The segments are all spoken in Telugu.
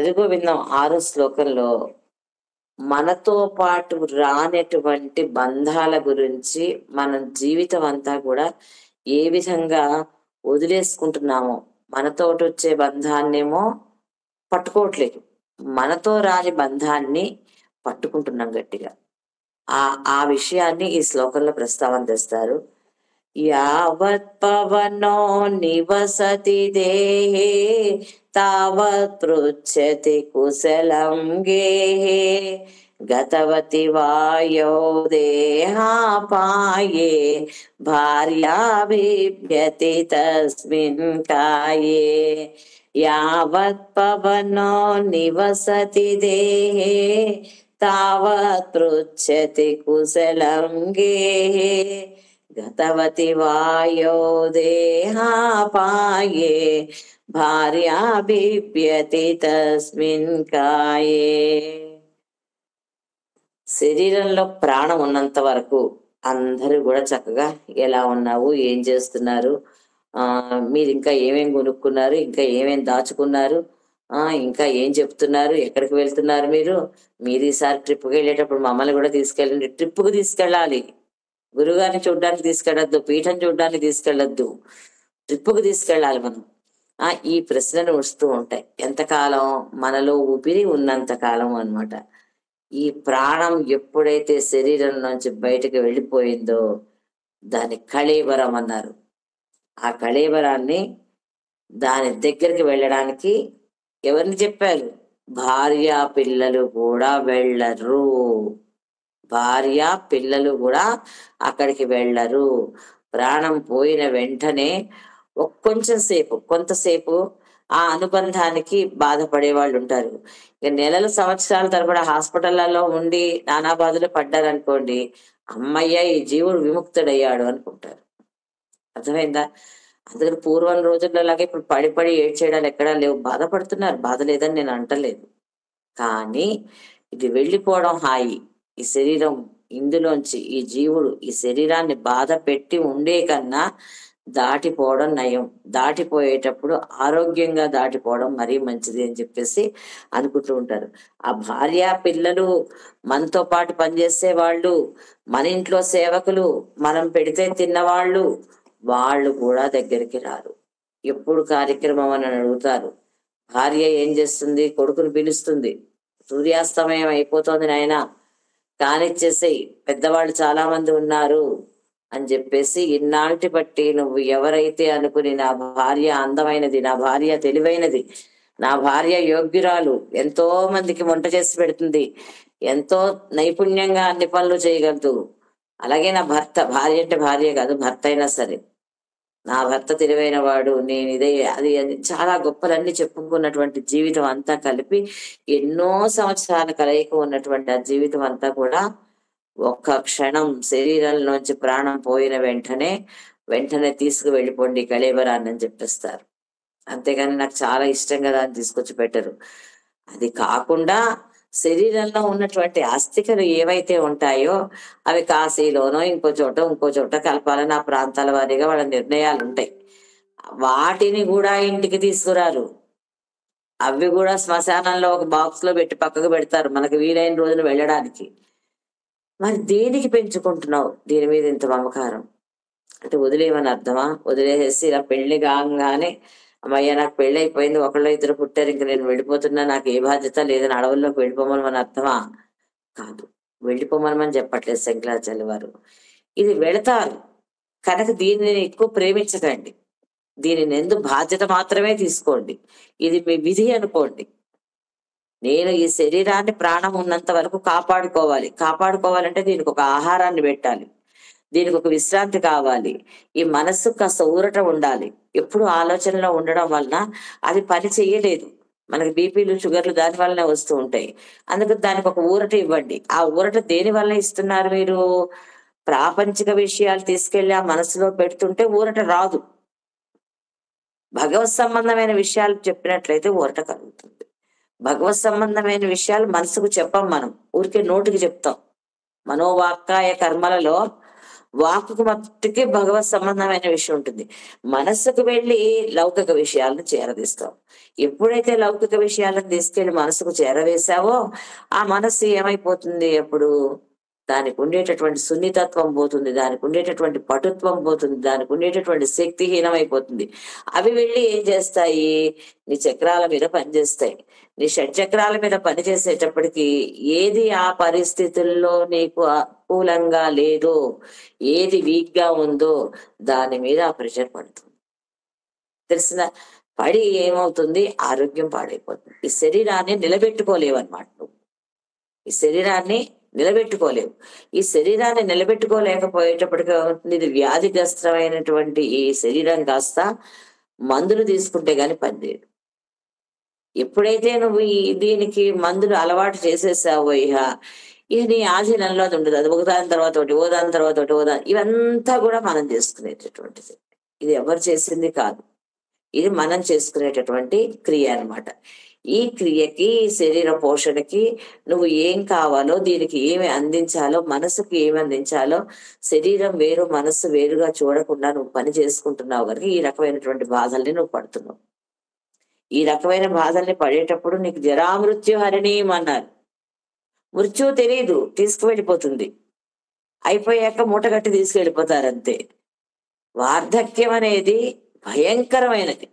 భజగోవిందం ఆరో శ్లోకంలో మనతో పాటు రానటువంటి బంధాల గురించి మనం జీవితం అంతా కూడా ఏ విధంగా వదిలేసుకుంటున్నామో మనతో వచ్చే బంధాన్నేమో పట్టుకోవట్లేదు మనతో రాని బంధాన్ని పట్టుకుంటున్నాం గట్టిగా ఆ ఆ విషయాన్ని ఈ శ్లోకంలో ప్రస్తావన తెస్తారు యావత్ పవనో నివసతి దేహే తావత్ పృచ్చతి కుశలం గేహే గతవతి వాయో దేహాపాయే భార్యా బిభ్యతి తస్మిన్ కాయే యావత్ పవనో నివసతి దేహే తావత్ పృచ్చతి కుశలం గేహే గతవతి వాయో దేహాపాయే భార్యా బిభ్యతి తస్మిన్ కాయే శరీరంలో ప్రాణం ఉన్నంత వరకు అందరూ కూడా చక్కగా ఎలా ఉన్నావు ఏం చేస్తున్నారు ఆ మీరు ఇంకా ఏమేం కొనుక్కున్నారు ఇంకా ఏమేం దాచుకున్నారు ఆ ఇంకా ఏం చెప్తున్నారు ఎక్కడికి వెళ్తున్నారు మీరు మీరు ఈసారి ట్రిప్కి వెళ్ళేటప్పుడు మమ్మల్ని కూడా తీసుకెళ్ళండి ట్రిప్కి తీసుకెళ్ళాలి గురుగారిని చూడడానికి తీసుకెళ్ళొద్దు పీఠం చూడడానికి తీసుకెళ్ళొద్దు ట్రిప్కి తీసుకెళ్ళాలి మనం ఆ ఈ ప్రశ్నలు వస్తూ ఉంటాయి ఎంతకాలం మనలో ఊపిరి ఉన్నంత కాలం అన్నమాట ఈ ప్రాణం ఎప్పుడైతే శరీరం నుంచి బయటకు వెళ్ళిపోయిందో దాని కళేబరం అన్నారు ఆ కళేబరాన్ని దాని దగ్గరికి వెళ్ళడానికి ఎవరిని చెప్పారు భార్య పిల్లలు కూడా వెళ్ళరు భార్య పిల్లలు కూడా అక్కడికి వెళ్ళరు ప్రాణం పోయిన వెంటనే ఒక్ కొంచెం సేపు కొంతసేపు ఆ అనుబంధానికి బాధపడే వాళ్ళు ఉంటారు ఇక నెలల సంవత్సరాల తరబడి హాస్పిటళ్లలో ఉండి నానా బాధలు పడ్డారనుకోండి అమ్మయ్య ఈ జీవుడు విముక్తుడయ్యాడు అనుకుంటారు అర్థమైందా అందుకని పూర్వం రోజుల్లో లాగా ఇప్పుడు పడి పడి ఏడ్చేయడాలు ఎక్కడా లేవు బాధపడుతున్నారు బాధ లేదని నేను అంటలేదు కానీ ఇది వెళ్ళిపోవడం హాయి ఈ శరీరం ఇందులోంచి ఈ జీవుడు ఈ శరీరాన్ని బాధ పెట్టి ఉండే కన్నా దాటిపోవడం నయం దాటిపోయేటప్పుడు ఆరోగ్యంగా దాటిపోవడం మరీ మంచిది అని చెప్పేసి అనుకుంటూ ఉంటారు ఆ భార్య పిల్లలు మనతో పాటు పనిచేసే వాళ్ళు మన ఇంట్లో సేవకులు మనం పెడితే తిన్నవాళ్ళు వాళ్ళు కూడా దగ్గరికి రారు ఎప్పుడు కార్యక్రమం అని అడుగుతారు భార్య ఏం చేస్తుంది కొడుకుని పిలుస్తుంది సూర్యాస్తమయం అయిపోతుంది నాయన కానిచ్చేసేయి పెద్దవాళ్ళు చాలా మంది ఉన్నారు అని చెప్పేసి ఇన్నాళ్ళటి బట్టి నువ్వు ఎవరైతే అనుకుని నా భార్య అందమైనది నా భార్య తెలివైనది నా భార్య యోగ్యురాలు ఎంతో మందికి వంట చేసి పెడుతుంది ఎంతో నైపుణ్యంగా అన్ని పనులు చేయగలదు అలాగే నా భర్త భార్య అంటే భార్య కాదు భర్త అయినా సరే నా భర్త తెలివైన వాడు నేను ఇదే అది అది చాలా గొప్పలన్నీ చెప్పుకున్నటువంటి జీవితం అంతా కలిపి ఎన్నో సంవత్సరాల కలయిక ఉన్నటువంటి ఆ జీవితం అంతా కూడా ఒక్క క్షణం శరీరంలోంచి ప్రాణం పోయిన వెంటనే వెంటనే తీసుకు వెళ్ళిపోండి కళేబరాన్ని అని చెప్పేస్తారు అంతేగాని నాకు చాలా ఇష్టం కదా అని తీసుకొచ్చి పెట్టరు అది కాకుండా శరీరంలో ఉన్నటువంటి అస్థికలు ఏవైతే ఉంటాయో అవి కాశీలోనో ఇంకో చోట ఇంకో చోట కలపాలని ఆ ప్రాంతాల వారీగా వాళ్ళ నిర్ణయాలు ఉంటాయి వాటిని కూడా ఇంటికి తీసుకురారు అవి కూడా శ్మశానంలో ఒక బాక్స్ లో పెట్టి పక్కకు పెడతారు మనకు వీలైన రోజున వెళ్ళడానికి మరి దేనికి పెంచుకుంటున్నావు దీని మీద ఇంత మమకారం అంటే వదిలేయమని అర్థమా వదిలేసేసి ఇలా పెళ్లి కాగానే అమ్మయ్య నాకు పెళ్లి అయిపోయింది ఒకళ్ళు ఇద్దరు పుట్టారు ఇంక నేను వెళ్ళిపోతున్నా నాకు ఏ బాధ్యత లేదని అడవుల్లోకి వెళ్ళిపోమని అర్థమా కాదు వెళ్ళిపోమని చెప్పట్లేదు శంకరాచార్య వారు ఇది వెళతారు కనుక దీనిని ఎక్కువ ప్రేమించకండి దీనిని ఎందు బాధ్యత మాత్రమే తీసుకోండి ఇది మీ విధి అనుకోండి నేను ఈ శరీరాన్ని ప్రాణం ఉన్నంత వరకు కాపాడుకోవాలి కాపాడుకోవాలంటే దీనికి ఒక ఆహారాన్ని పెట్టాలి దీనికి ఒక విశ్రాంతి కావాలి ఈ మనస్సు కాస్త ఊరట ఉండాలి ఎప్పుడు ఆలోచనలో ఉండడం వలన అది పని చెయ్యలేదు మనకి బీపీలు షుగర్లు దాని వల్లనే వస్తూ ఉంటాయి అందుకు దానికి ఒక ఊరట ఇవ్వండి ఆ ఊరట దేని వల్ల ఇస్తున్నారు మీరు ప్రాపంచిక విషయాలు తీసుకెళ్లి ఆ మనసులో పెడుతుంటే ఊరట రాదు భగవత్ సంబంధమైన విషయాలు చెప్పినట్లయితే ఊరట కలుగుతుంది భగవత్ సంబంధమైన విషయాలు మనసుకు చెప్పం మనం ఊరికే నోటికి చెప్తాం మనోవాక్కాయ కర్మలలో వాక్కుకు మట్టుకే భగవత్ సంబంధమైన విషయం ఉంటుంది మనస్సుకు వెళ్ళి లౌకిక విషయాలను చేరదీస్తాం ఎప్పుడైతే లౌకిక విషయాలను తీసుకెళ్లి మనసుకు చేరవేశావో ఆ మనస్సు ఏమైపోతుంది అప్పుడు దానికి ఉండేటటువంటి సున్నితత్వం పోతుంది దానికి ఉండేటటువంటి పటుత్వం పోతుంది దానికి ఉండేటటువంటి శక్తిహీనమైపోతుంది అవి వెళ్ళి ఏం చేస్తాయి నీ చక్రాల మీద పనిచేస్తాయి నీ షట్చక్రాల మీద పనిచేసేటప్పటికి ఏది ఆ పరిస్థితుల్లో నీకు అనుకూలంగా లేదో ఏది వీక్ గా ఉందో దాని మీద ఆ ప్రెషర్ పడుతుంది తెలిసిన పడి ఏమవుతుంది ఆరోగ్యం పాడైపోతుంది ఈ శరీరాన్ని నిలబెట్టుకోలేవు అనమాట నువ్వు ఈ శరీరాన్ని నిలబెట్టుకోలేవు ఈ శరీరాన్ని నిలబెట్టుకోలేకపోయేటప్పటికి ఏమవుతుంది? ఇది వ్యాధిగ్రస్తమైనటువంటి ఈ శరీరం కాస్త మందులు తీసుకుంటే గాని పనిచేయదు ఎప్పుడైతే నువ్వు ఈ దీనికి మందులు అలవాటు చేసేసావో ఇహ ఇక నీ ఆధీనంలో అది ఉండదు అది ఒక దాని తర్వాత ఒకటి ఓ దాని తర్వాత ఒకటి ఓ దాని ఇవంతా కూడా మనం చేసుకునేటటువంటిది ఇది ఎవరు చేసింది కాదు ఇది మనం చేసుకునేటటువంటి క్రియ అన్నమాట ఈ క్రియకి ఈ శరీర పోషణకి నువ్వు ఏం కావాలో దీనికి ఏమి అందించాలో మనసుకి ఏమి అందించాలో శరీరం వేరు మనస్సు వేరుగా చూడకుండా నువ్వు పని చేసుకుంటున్నావు కనుక ఈ రకమైనటువంటి బాధల్ని నువ్వు పడుతున్నావు ఈ రకమైన బాధల్ని పడేటప్పుడు నీకు జరామృత్యు హరిణీయం అన్నారు మృత్యువు తెలియదు తీసుకువెళ్ళిపోతుంది అయిపోయాక మూటగట్టి తీసుకెళ్ళిపోతారు అంతే వార్ధక్యం అనేది భయంకరమైనది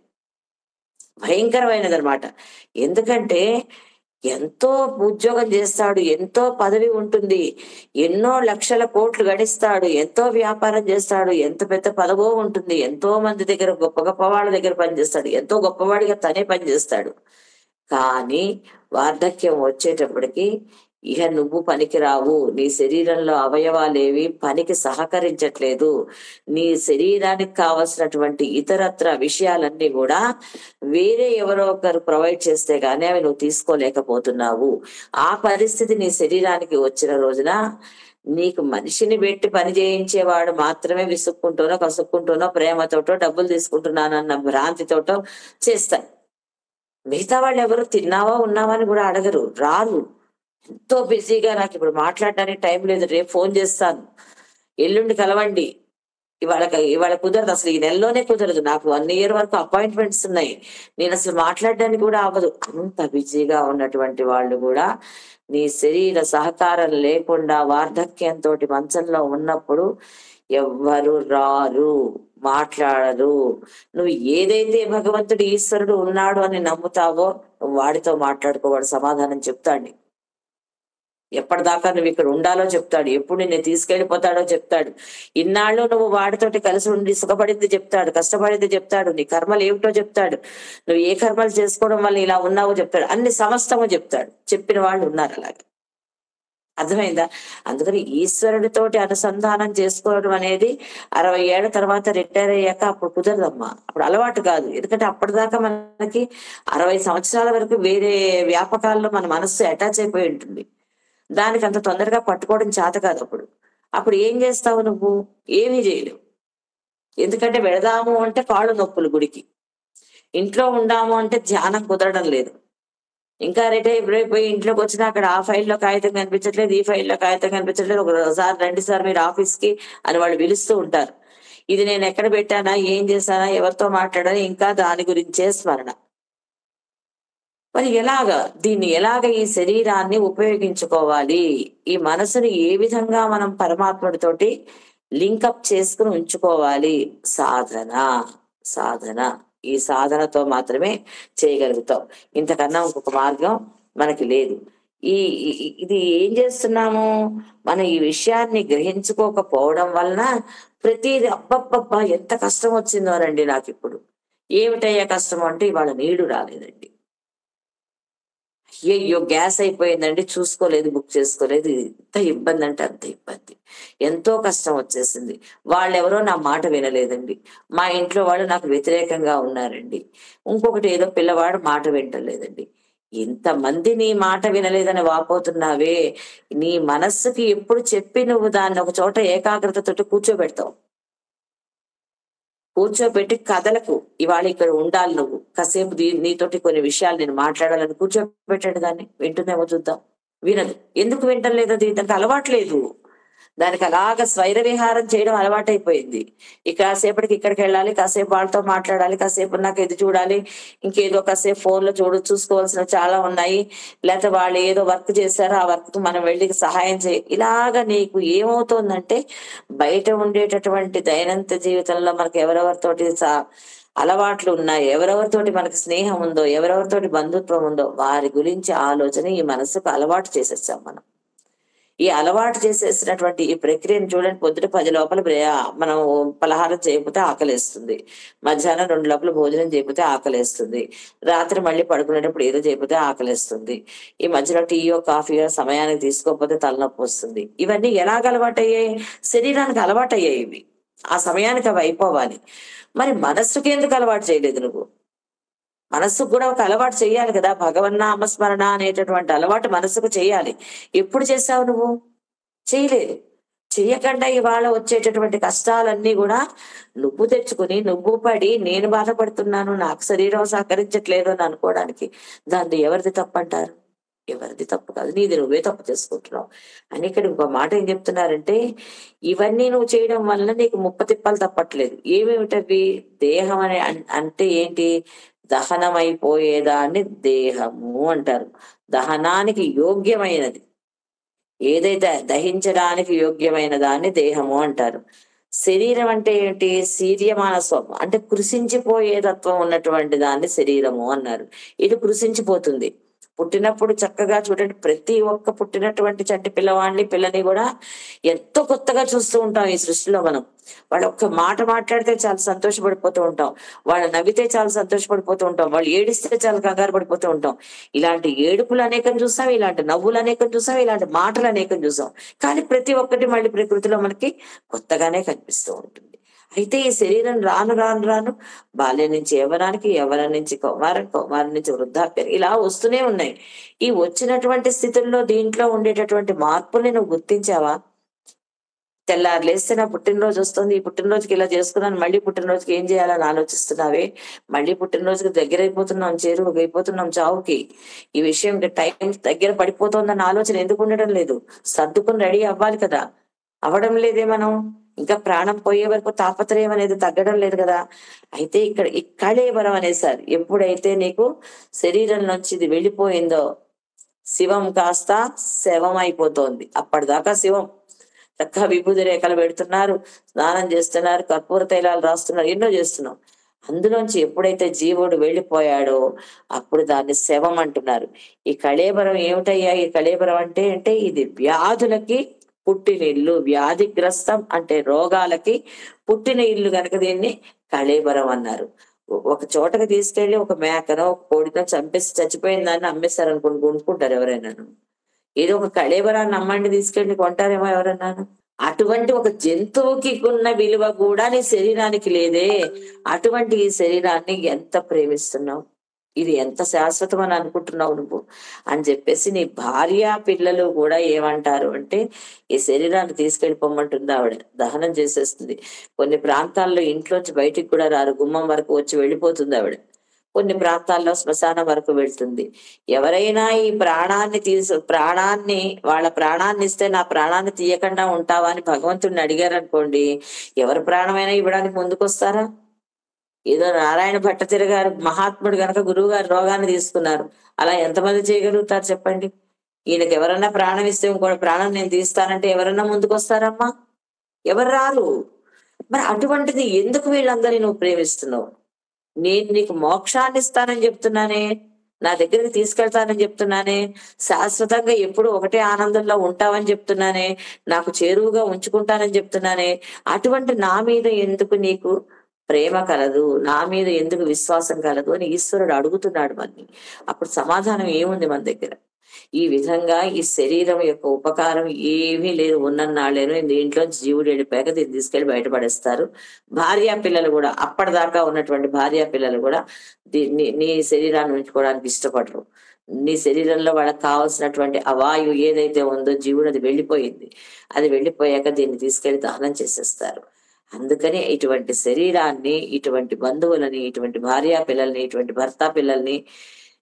భయంకరమైనది అనమాట ఎందుకంటే ఎంతో ఉద్యోగం చేస్తాడు ఎంతో పదవి ఉంటుంది ఎన్నో లక్షల కోట్లు గడిస్తాడు ఎంతో వ్యాపారం చేస్తాడు ఎంత పెద్ద పదవో ఉంటుంది ఎంతో మంది దగ్గర గొప్ప గొప్ప వాళ్ళ దగ్గర పనిచేస్తాడు ఎంతో గొప్పవాడిగా తనే పనిచేస్తాడు కానీ వార్ధక్యం వచ్చేటప్పటికి ఇహ నువ్వు పనికిరావు నీ శరీరంలో అవయవాలేవి పనికి సహకరించట్లేదు నీ శరీరానికి కావలసినటువంటి ఇతరత్ర విషయాలన్నీ కూడా వేరే ఎవరో ఒకరు ప్రొవైడ్ చేస్తే గానీ అవి నువ్వు తీసుకోలేకపోతున్నావు ఆ పరిస్థితి నీ శరీరానికి వచ్చిన రోజున నీకు మనిషిని పెట్టి పని చేయించేవాడు మాత్రమే విసుక్కుంటూనో కసుక్కుంటూనో ప్రేమతోటో డబ్బులు తీసుకుంటున్నానన్న భ్రాంతితోటో చేస్తాయి మిగతా వాళ్ళు ఎవరు తిన్నావా ఉన్నావా అని కూడా అడగరు రారు ఎంతో బిజీగా నాకు ఇప్పుడు మాట్లాడడానికి టైం లేదు రేపు ఫోన్ చేస్తాను ఎల్లుండి కలవండి ఇవాళ ఇవాళ కుదరదు అసలు ఈ నెలలోనే కుదరదు నాకు వన్ ఇయర్ వరకు అపాయింట్మెంట్స్ ఉన్నాయి నేను అసలు మాట్లాడడానికి కూడా అవ్వదు అంత బిజీగా ఉన్నటువంటి వాళ్ళు కూడా నీ శరీర సహకారం లేకుండా వార్ధక్యంతో మంచంలో ఉన్నప్పుడు ఎవ్వరు రారు మాట్లాడరు నువ్వు ఏదైతే భగవంతుడు ఈశ్వరుడు ఉన్నాడు అని నమ్ముతావో నువ్వు వాడితో మాట్లాడుకోవాడు సమాధానం చెప్తాడు ఎప్పటిదాకా నువ్వు ఇక్కడ ఉండాలో చెప్తాడు ఎప్పుడు నిన్ను తీసుకెళ్లిపోతాడో చెప్తాడు ఇన్నాళ్ళు నువ్వు వాడితోటి కలిసి ఉండి సుఖపడింది చెప్తాడు కష్టపడింది చెప్తాడు నీ కర్మలు ఏమిటో చెప్తాడు నువ్వు ఏ కర్మలు చేసుకోవడం వల్ల ఇలా ఉన్నావో చెప్తాడు అన్ని సమస్తము చెప్తాడు చెప్పిన వాళ్ళు ఉన్నారు అలాగే అర్థమైందా అందుకని ఈశ్వరుడితోటి అనుసంధానం చేసుకోవడం అనేది అరవై ఏళ్ల తర్వాత రిటైర్ అయ్యాక అప్పుడు కుదరదమ్మా అప్పుడు అలవాటు కాదు ఎందుకంటే అప్పటిదాకా మనకి అరవై సంవత్సరాల వరకు వేరే వ్యాపకాల్లో మన మనస్సు అటాచ్ అయిపోయి ఉంటుంది దానికి అంత తొందరగా పట్టుకోవడం చేత కాదు అప్పుడు అప్పుడు ఏం చేస్తావు నువ్వు ఏమీ చేయలేవు ఎందుకంటే వెళదాము అంటే కాళ్ళు నొప్పులు గుడికి ఇంట్లో ఉండాము అంటే ధ్యానం కుదరడం లేదు ఇంకా రేటే ఇప్పుడైపోయి ఇంట్లోకి వచ్చినా అక్కడ ఆ ఫైల్లో కాగితం కనిపించట్లేదు ఈ ఫైల్లో కాగితం కనిపించట్లేదు ఒకసారి రండి సార్ మీరు ఆఫీస్ కి అని వాళ్ళు పిలుస్తూ ఉంటారు ఇది నేను ఎక్కడ పెట్టానా ఏం చేశానా ఎవరితో మాట్లాడానా ఇంకా దాని గురించే స్మరణ మరి ఎలాగా దీన్ని ఎలాగ ఈ శరీరాన్ని ఉపయోగించుకోవాలి ఈ మనసుని ఏ విధంగా మనం పరమాత్ముడితోటి లింకప్ చేసుకుని ఉంచుకోవాలి సాధన సాధన ఈ సాధనతో మాత్రమే చేయగలుగుతాం ఇంతకన్నా ఇంకొక మార్గం మనకి లేదు ఈ ఈ- ఇది ఏం చేస్తున్నాము మనం ఈ విషయాన్ని గ్రహించుకోకపోవడం వలన ప్రతిది అబ్బబ్బబ్బా ఎంత కష్టం వచ్చిందోనండి నాకు ఇప్పుడు ఏమిటయ్యా కష్టం అంటే ఇవాళ నీళ్లు రాలేదండి అయ్యయ్యో గ్యాస్ అయిపోయిందండి చూసుకోలేదు బుక్ చేసుకోలేదు ఇంత ఇబ్బంది అంటే అంత ఇబ్బంది ఎంతో కష్టం వచ్చేసింది వాళ్ళెవరో నా మాట వినలేదండి మా ఇంట్లో వాళ్ళు నాకు వ్యతిరేకంగా ఉన్నారండి ఇంకొకటి ఏదో పిల్లవాడు మాట వింటలేదండి ఇంతమంది నీ మాట వినలేదని వాపోతున్నావే నీ మనస్సుకి ఎప్పుడు చెప్పి నువ్వు దాన్ని ఒక చోట ఏకాగ్రతతోటి కూర్చోబెడతావు కూర్చోబెట్టి కథలకు ఇవాళ ఇక్కడ ఉండాలి నువ్వు కాసేపు దీ- నీతోటి కొన్ని విషయాలు నేను మాట్లాడాలని కూర్చోబెట్టాడు దాన్ని వింటుందేమో చూద్దాం వినదు ఎందుకు వింటం లేదు అది దానికి అలవాట్లేదు దానికి అలాగ స్వైర విహారం చేయడం అలవాటైపోయింది ఇక కాసేపటికి ఇక్కడికి వెళ్ళాలి కాసేపు వాళ్ళతో మాట్లాడాలి కాసేపు నాకు ఇది చూడాలి ఇంకేదో కాసేపు ఫోన్ లో చూడు చూసుకోవాల్సినవి చాలా ఉన్నాయి లేకపోతే వాళ్ళు ఏదో వర్క్ చేశారో ఆ వర్క్ మనం వెళ్ళి సహాయం చేయ ఇలాగ నీకు ఏమవుతోందంటే బయట ఉండేటటువంటి దైనందిన జీవితంలో మనకి ఎవరెవరితోటి సా- అలవాట్లు ఉన్నాయి ఎవరెవరితోటి మనకి స్నేహం ఉందో ఎవరెవరితోటి బంధుత్వం ఉందో వారి గురించి ఆలోచన ఈ మనసుకు అలవాటు చేసేసాం మనం ఈ అలవాటు చేసేసినటువంటి ఈ ప్రక్రియను చూడండి పొద్దుట పది లోపల బ్రే- మనం పలహారం చేయకపోతే ఆకలేస్తుంది మధ్యాహ్నం రెండు లోపల భోజనం చేయకపోతే ఆకలేస్తుంది రాత్రి మళ్ళీ పడుకునేటప్పుడు ఏదో చేయకపోతే ఆకలేస్తుంది ఈ మధ్యలో టీయో కాఫీయో సమయానికి తీసుకోకపోతే తలనొప్పి వస్తుంది ఇవన్నీ ఎలాగ అలవాటయ్యాయి శరీరానికి అలవాటయ్యాయి ఇవి ఆ సమయానికి అవి అయిపోవాలి మరి మనస్సుకి ఎందుకు అలవాటు చేయలేదు నువ్వు మనస్సుకు కూడా ఒక అలవాటు చేయాలి కదా భగవన్నామ స్మరణ అనేటటువంటి అలవాటు మనస్సుకు చేయాలి ఎప్పుడు చేసావు నువ్వు చేయలేదు చెయ్యకుండా ఇవాళ వచ్చేటటువంటి కష్టాలన్నీ కూడా నువ్వు తెచ్చుకుని నువ్వు పడి నేను బాధపడుతున్నాను నాకు శరీరం సహకరించట్లేదు అని అనుకోవడానికి దాన్ని ఎవరిది తప్పు అంటారు ఎవరిది తప్పు కాదు నీది నువ్వే తప్పు చేసుకుంటున్నావు అని ఇక్కడ ఇంకో మాట ఏం చెప్తున్నారంటే ఇవన్నీ నువ్వు చేయడం వల్ల నీకు ముప్ప తిప్పలు తప్పట్లేదు ఏమేమిటవి దేహం అనే అన్- అంటే ఏంటి దహనమైపోయేదాన్ని దేహము అంటారు దహనానికి యోగ్యమైనది ఏదైతే దహించడానికి యోగ్యమైన దాన్ని దేహము అంటారు శరీరం అంటే ఏంటి శీర్యమాన స్వభావం అంటే కృషించిపోయే తత్వం ఉన్నటువంటి దాన్ని శరీరము అన్నారు ఇది కృషించిపోతుంది పుట్టినప్పుడు చక్కగా చూడండి ప్రతి ఒక్క పుట్టినటువంటి చంటి పిల్లవాడిని పిల్లని కూడా ఎంతో కొత్తగా చూస్తూ ఉంటాం ఈ సృష్టిలో మనం వాళ్ళు ఒక్క మాట మాట్లాడితే చాలా సంతోషపడిపోతూ ఉంటాం వాళ్ళు నవ్వితే చాలా సంతోషపడిపోతూ ఉంటాం వాళ్ళు ఏడిస్తే చాలా కంగారు పడిపోతూ ఉంటాం ఇలాంటి ఏడుపులు అనేకం చూసాం ఇలాంటి నవ్వులు అనేకం చూసాం ఇలాంటి మాటలు అనేకం చూసాం కానీ ప్రతి ఒక్కటి మళ్ళీ ప్రకృతిలో మనకి కొత్తగానే కనిపిస్తూ ఉంటుంది అయితే ఈ శరీరం రాను రాను రాను బాల్యం నుంచి యవనానికి యవనం నుంచి కౌమారం కౌమారం నుంచి వృద్ధాప్యం ఇలా వస్తూనే ఉన్నాయి ఈ వచ్చినటువంటి స్థితుల్లో దీంట్లో ఉండేటటువంటి మార్పుల్ని నువ్వు గుర్తించావా తెల్లారు లేస్తే నా పుట్టినరోజు వస్తుంది ఈ పుట్టినరోజుకి ఇలా చేసుకున్నాను మళ్ళీ పుట్టినరోజుకి ఏం చేయాలని ఆలోచిస్తున్నావే మళ్ళీ పుట్టినరోజుకి దగ్గర అయిపోతున్నాం చేరువగా అయిపోతున్నాం చావుకి ఈ విషయం టైం దగ్గర పడిపోతుందన్న ఆలోచన ఎందుకు ఉండడం లేదు సర్దుకుని రెడీ అవ్వాలి కదా అవ్వడం లేదే మనం ఇంకా ప్రాణం పోయే వరకు తాపత్రయం అనేది తగ్గడం లేదు కదా అయితే ఇక్కడ ఈ కళేవరం అనేసారు ఎప్పుడైతే నీకు శరీరం నుంచి ఇది వెళ్ళిపోయిందో శివం కాస్త శవం అయిపోతోంది అప్పటిదాకా శివం చక్కగా విభూతి రేఖలు పెడుతున్నారు స్నానం చేస్తున్నారు కర్పూర తైలాలు రాస్తున్నారు ఎన్నో చేస్తున్నాం అందులోంచి ఎప్పుడైతే జీవుడు వెళ్ళిపోయాడో అప్పుడు దాన్ని శవం అంటున్నారు ఈ కళేబరం ఏమిటయ్యా ఈ కళేబరం అంటే అంటే ఇది వ్యాధులకి పుట్టిన ఇల్లు వ్యాధిగ్రస్తం అంటే రోగాలకి పుట్టిన ఇల్లు కనుక దీన్ని కళేబరం అన్నారు ఒ- ఒక చోటకి తీసుకెళ్లి ఒక మేకనో ఒక కోడినో చంపేసి చచ్చిపోయిన దాన్ని అమ్మేస్తారు అనుకుని కొనుక్కుంటారు ఎవరైనాను ఏదో ఒక కళేబరాన్ని అమ్మండి తీసుకెళ్లి కొంటారేమో ఎవరన్నాను అటువంటి ఒక జంతువుకి ఉన్న విలువ కూడా నీ శరీరానికి లేదే అటువంటి ఈ శరీరాన్ని ఎంత ప్రేమిస్తున్నావు ఇది ఎంత శాశ్వతం అని అనుకుంటున్నావు నువ్వు అని చెప్పేసి నీ భార్య పిల్లలు కూడా ఏమంటారు అంటే ఈ శరీరాన్ని తీసుకెళ్ళిపోమంటుంది ఆవిడ దహనం చేసేస్తుంది కొన్ని ప్రాంతాల్లో ఇంట్లోంచి బయటికి కూడా రారు గుమ్మం వరకు వచ్చి వెళ్ళిపోతుంది ఆవిడ కొన్ని ప్రాంతాల్లో శ్మశానం వరకు వెళ్తుంది ఎవరైనా ఈ ప్రాణాన్ని తీసు ప్రాణాన్ని వాళ్ళ ప్రాణాన్ని ఇస్తే నా ప్రాణాన్ని తీయకుండా ఉంటావా అని భగవంతుడిని అడిగారు అనుకోండి ఎవరి ప్రాణమైనా ఇవ్వడానికి ముందుకొస్తారా ఏదో నారాయణ భట్టతిరి గారు మహాత్ముడు గనక గురువు గారు రోగాన్ని తీసుకున్నారు అలా ఎంతమంది చేయగలుగుతారు చెప్పండి ఈయనకి ఎవరన్నా ప్రాణం ఇస్తే ఇంకోటి ప్రాణం నేను తీస్తానంటే ఎవరన్నా ముందుకొస్తారమ్మా ఎవరు రారు మరి అటువంటిది ఎందుకు వీళ్ళందరినీ నువ్వు ప్రేమిస్తున్నావు నేను నీకు మోక్షాన్ని ఇస్తానని చెప్తున్నానే నా దగ్గరికి తీసుకెళ్తానని చెప్తున్నానే శాశ్వతంగా ఎప్పుడు ఒకటే ఆనందంలో ఉంటావని చెప్తున్నానే నాకు చేరువుగా ఉంచుకుంటానని చెప్తున్నానే అటువంటి నా మీద ఎందుకు నీకు ప్రేమ కలదు నా మీద ఎందుకు విశ్వాసం కలదు అని ఈశ్వరుడు అడుగుతున్నాడు మనని అప్పుడు సమాధానం ఏముంది మన దగ్గర ఈ విధంగా ఈ శరీరం యొక్క ఉపకారం ఏమీ లేదు ఉన్నన్నాళ్ళేను దీంట్లో జీవుడు వెళ్ళిపోయాక దీన్ని తీసుకెళ్లి బయటపడేస్తారు భార్యా పిల్లలు కూడా అప్పటిదాకా ఉన్నటువంటి భార్యా పిల్లలు కూడా దీన్ని నీ శరీరాన్ని ఉంచుకోవడానికి ఇష్టపడరు నీ శరీరంలో వాళ్ళకి కావాల్సినటువంటి అవాయువు ఏదైతే ఉందో జీవుడు అది వెళ్ళిపోయింది అది వెళ్ళిపోయాక దీన్ని తీసుకెళ్లి దహనం చేసేస్తారు అందుకని ఇటువంటి శరీరాన్ని ఇటువంటి బంధువులని ఇటువంటి భార్యా పిల్లల్ని ఇటువంటి భర్త పిల్లల్ని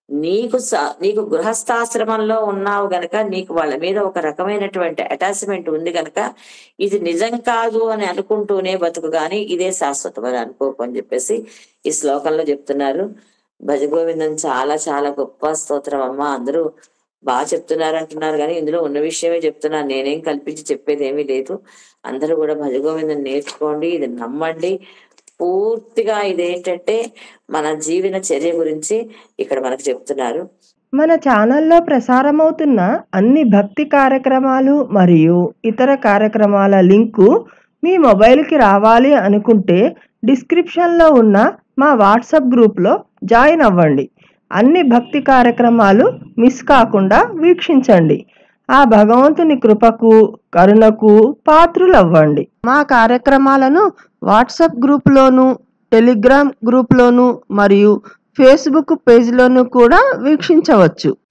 నీకు స- నీకు గృహస్థాశ్రమంలో ఉన్నావు గనక నీకు వాళ్ళ మీద ఒక రకమైనటువంటి అటాచ్మెంట్ ఉంది గనక ఇది నిజం కాదు అని అనుకుంటూనే బతుకు గాని ఇదే శాశ్వతం అని అనుకోకు అని చెప్పేసి ఈ శ్లోకంలో చెప్తున్నారు భజగోవిందం చాలా చాలా గొప్ప స్తోత్రం అమ్మ అందరూ బాగా చెప్తున్నారు అంటున్నారు కానీ ఇందులో ఉన్న విషయమే చెప్తున్నాను నేనేం కల్పించి చెప్పేది ఏమీ లేదు అందరూ కూడా భజగోవిందం నేర్చుకోండి ఇది నమ్మండి పూర్తిగా ఇదేంటంటే మన జీవన చర్య గురించి ఇక్కడ మనకు చెప్తున్నారు మన ఛానల్లో ప్రసారమవుతున్న అన్ని భక్తి కార్యక్రమాలు మరియు ఇతర కార్యక్రమాల లింకు మీ మొబైల్కి రావాలి అనుకుంటే డిస్క్రిప్షన్లో ఉన్న మా వాట్సాప్ గ్రూప్లో జాయిన్ అవ్వండి అన్ని భక్తి కార్యక్రమాలు మిస్ కాకుండా వీక్షించండి ఆ భగవంతుని కృపకు కరుణకు పాత్రులవ్వండి మా కార్యక్రమాలను వాట్సాప్ గ్రూప్లోను టెలిగ్రామ్ గ్రూప్లోను మరియు ఫేస్బుక్ పేజ్లోను కూడా వీక్షించవచ్చు